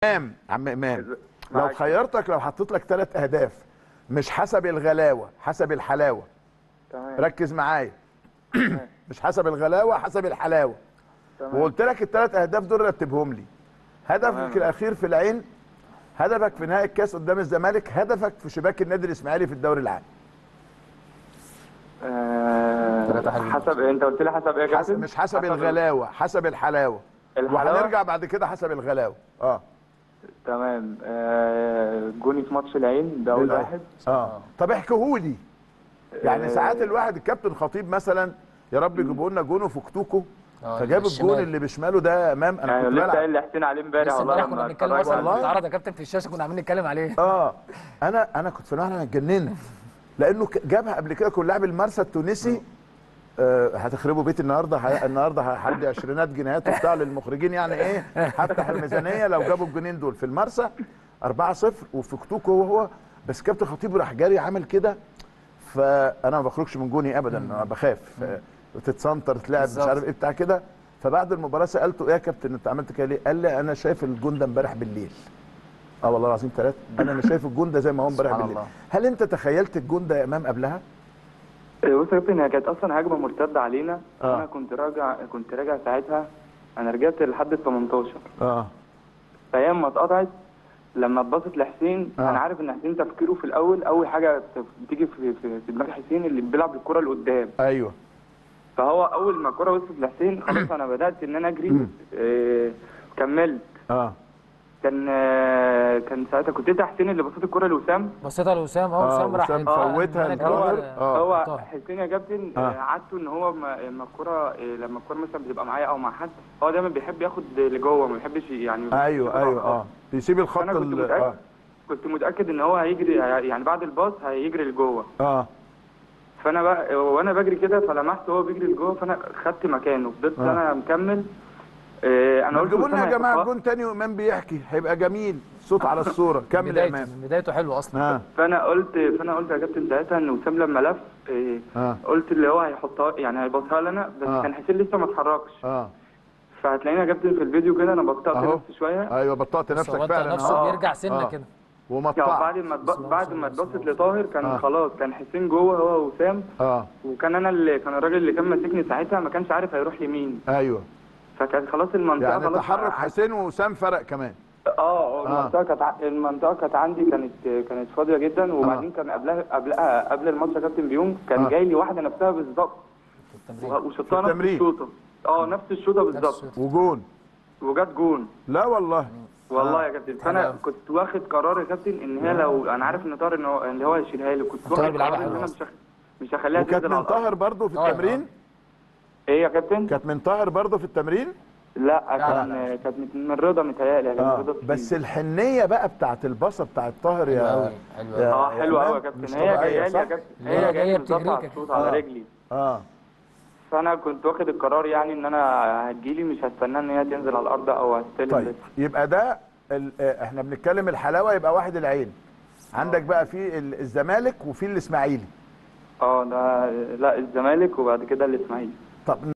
امام عم امام لو معاك. خيرتك لو حطيت لك ثلاث اهداف مش حسب الغلاوه حسب الحلاوه تمام ركز معايا مش حسب الغلاوه حسب الحلاوه تمام وقلت لك الثلاث اهداف دول رتبهم لي هدفك تمام. الاخير في العين هدفك في نهائي الكاس قدام الزمالك هدفك في شباك النادي الاسماعيلي في الدوري العام آه، ثلاثة حلوين. حسب انت قلت لي حسب ايه يا حسب كابتن؟ مش حسب الغلاوه حسب الحلاوه الحلاوة؟ وهنرجع بعد كده حسب الغلاوه اه تمام آه، جوني في ماتش العين ده اول للعين. واحد اه طب احكيهولي يعني آه، ساعات الواحد الكابتن خطيب مثلا يا رب يجيبوا لنا جونه في كتوكو آه، فجاب الشمال. الجون اللي بشماله ده امام انا يعني كنت لسه بلعب قايل لحسين عليه امبارح لسه والله امبارح لما كنا بنتكلم اتفرجت مثلا والله. اتعرض يا كابتن في الشاشه كنا عاملين نتكلم عليه اه انا انا كنت في الملعب انا اتجننت لانه ك- جابها قبل كده كان لاعب المرسى التونسي آه هتخربوا بيت النهارده ه- النهارده هحدي عشرينات جنيهات وبتاع للمخرجين يعني ايه هفتح الميزانيه لو جابوا الجنين دول في المرسى 4-0 وفي كتوكو هو هو بس كابتن خطيب راح جاري عامل كده فانا ما بخرجش من جوني ابدا انا بخاف آه، تتسنتر تلعب مش بالظبط. عارف ايه بتاع كده فبعد المباراه سالته ايه يا كابتن انت عملت كده ليه؟ قال لي انا شايف الجون ده امبارح بالليل اه والله العظيم ثلاثة انا مش شايف الجون ده زي ما هو امبارح سبحان بالليل الله. هل انت تخيلت الجون ده يا امام قبلها؟ آه، بص يا كابتن هي كانت اصلا هجمه مرتده علينا آه. انا كنت راجع كنت راجع ساعتها انا رجعت لحد ال 18 اه فايام ما اتقطعت لما اتبصت لحسين آه. انا عارف ان حسين تفكيره في الاول اول حاجه بتيجي في في, في دماغ حسين اللي بيلعب الكره لقدام ايوه فهو اول ما الكره وصلت لحسين خلاص انا بدات ان انا اجري آه كملت اه كان آه كان ساعتها كنت انت حسين اللي بصيت الكره لوسام بصيتها لوسام آه، اهو وسام راح وسام آه، فوتها ملك لطاهر. هو- آه. هو طاهر. حسين يا كابتن آه. آه. عادته ان هو ما- لما الكره آه، لما الكره مثلا بتبقى معايا او مع حد هو دايما بيحب ياخد لجوه ما بيحبش يعني ايوه ايوه اه بيسيب الخط انا كنت ال- متاكد اه كنت متاكد ان هو هيجري يعني بعد الباص هيجري لجوه اه فانا بقى وانا بجري كده فلمحت هو بيجري لجوه فانا خدت مكانه فضلت آه. انا مكمل آه، انا ما قلت تجيبوا لنا أسامة يا جماعه هيحطها. جون تاني وامام بيحكي هيبقى جميل صوت على الصوره كمل يا بدايته امام من بدايته حلوه اصلا اه فانا قلت فانا قلت يا كابتن ساعتها ان وسام لما لف آه، اه قلت اللي هو هيحطها يعني هيبصها لنا بس آه. كان حسين لسه ما اتحركش اه فهتلاقيني يا كابتن في الفيديو كده انا بطأت أهو. نفسي شويه ايوه بطأت بس نفسك هو فعلا نفسه آه. بيرجع سنه آه. كده يعني ومطع بعد ما اتب- الله بعد الله ما الله اتبصت الله. لطاهر كان آه. خلاص كان حسين جوه هو وسام اه وكان انا اللي كان الراجل اللي كان ماسكني ساعتها ما كانش عارف هيروح يمين ايوه فكان خلاص المنطقه يعني خلاص تحرك حسين وسام فرق كمان اه المنطقه كانت ع- المنطقه كانت عندي كانت كانت فاضيه جدا وبعدين كان قبلها قبلها قبل الماتش يا كابتن بيوم كان آه. جاي لي واحده نفسها بالظبط في التمرين و- وشطها نفس التمرين. الشوطه اه نفس الشوطه نفس بالظبط الشوط. وجون وجت جون لا والله والله آه. يا كابتن حلو فانا أوي. كنت واخد قرار يا كابتن ان هي لو انا عارف ان طاهر ان هو ان هو هيشيلها لي كنت طاهر واخد بيلعبها قرار ان حلو انا أصلا. مش هخ- مش هخليها وكانت تنزل من على الارض طاهر برضو في طاهر، التمرين ايه يا كابتن؟ كانت من طاهر برضو في التمرين لا لا، كان لا. كانت من رضا متهيألي يعني من اه رضا بس السيد. الحنيه بقى بتاعت البصه بتاعت طاهر حلو يا قوي حلو يا- قوي اه حلو قوي يا إمام مش كابتن هي طبيعية، جايه لي صح؟ يا كابتن اللي هي هي جاية جايه بالظبط على بتجريك. الصوت آه. على رجلي اه فانا كنت واخد القرار يعني ان انا هتجيلي مش هستنى ان هي تنزل على الارض او هستلم طيب لسه. يبقى ده ال- آه، احنا بنتكلم الحلاوه يبقى واحد العين عندك بقى في ال- الزمالك وفي الاسماعيلي اه ده لا الزمالك وبعد كده الاسماعيلي طب